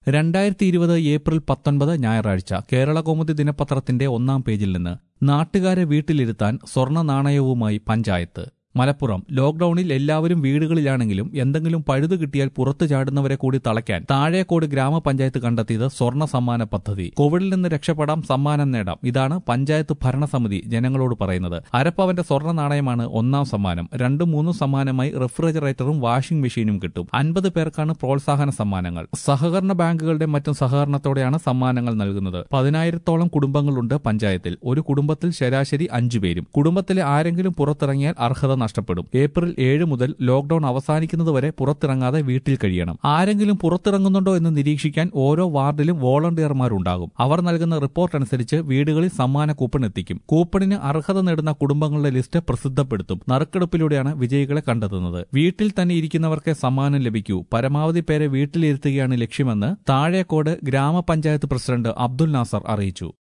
രണ്ടായിരത്തി ഇരുപത് ഏപ്രിൽ പത്തൊൻപത് ഞായറാഴ്ച കേരള കൗമുദി ദിനപത്രത്തിന്റെ ഒന്നാം പേജിൽ നിന്ന് നാട്ടുകാരെ വീട്ടിലിരുത്താൻ സ്വർണ്ണ നാണയവുമായി പഞ്ചായത്ത് മലപ്പുറം ലോക്ഡൌണിൽ എല്ലാവരും വീടുകളിലാണെങ്കിലും എന്തെങ്കിലും പഴുതു കിട്ടിയാൽ പുറത്തു ചാടുന്നവരെ കൂടി തളയ്ക്കാൻ താഴേക്കോട് ഗ്രാമപഞ്ചായത്ത് കണ്ടെത്തിയത് സ്വർണ്ണ സമ്മാന പദ്ധതി കോവിഡിൽ നിന്ന് രക്ഷപ്പെടാം സമ്മാനം നേടാം ഇതാണ് പഞ്ചായത്ത് ഭരണസമിതി ജനങ്ങളോട് പറയുന്നത് അരപ്പവന്റെ സ്വർണ്ണ നാണയമാണ് ഒന്നാം സമ്മാനം രണ്ടും മൂന്നും സമ്മാനമായി റെഫ്രിജറേറ്ററും വാഷിംഗ് മെഷീനും കിട്ടും അൻപത് പേർക്കാണ് പ്രോത്സാഹന സമ്മാനങ്ങൾ സഹകരണ ബാങ്കുകളുടെ മറ്റും സഹകരണത്തോടെയാണ് സമ്മാനങ്ങൾ നൽകുന്നത് പതിനായിരത്തോളം കുടുംബങ്ങളുണ്ട് പഞ്ചായത്തിൽ ഒരു കുടുംബത്തിൽ ശരാശരി അഞ്ചു പേരും കുടുംബത്തിലെ ആരെങ്കിലും പുറത്തിറങ്ങിയാൽ അർഹത നഷ്ടപ്പെടും ഏപ്രിൽ ഏഴ് മുതൽ ലോക്ഡൌൺ അവസാനിക്കുന്നതുവരെ പുറത്തിറങ്ങാതെ വീട്ടിൽ കഴിയണം ആരെങ്കിലും പുറത്തിറങ്ങുന്നുണ്ടോ എന്ന് നിരീക്ഷിക്കാൻ ഓരോ വാർഡിലും വോളണ്ടിയർമാരുണ്ടാകും അവർ നൽകുന്ന റിപ്പോർട്ട് അനുസരിച്ച് വീടുകളിൽ സമ്മാന കൂപ്പൺ എത്തിക്കും കൂപ്പണിന് അർഹത നേടുന്ന കുടുംബങ്ങളുടെ ലിസ്റ്റ് പ്രസിദ്ധപ്പെടുത്തും നറുക്കെടുപ്പിലൂടെയാണ് വിജയികളെ കണ്ടെത്തുന്നത് വീട്ടിൽ തന്നെ ഇരിക്കുന്നവർക്കേ സമ്മാനം ലഭിക്കൂ പരമാവധി പേരെ വീട്ടിലിരുത്തുകയാണ് ലക്ഷ്യമെന്ന് താഴേക്കോട് ഗ്രാമപഞ്ചായത്ത് പ്രസിഡന്റ് അബ്ദുൽ നാസർ അറിയിച്ചു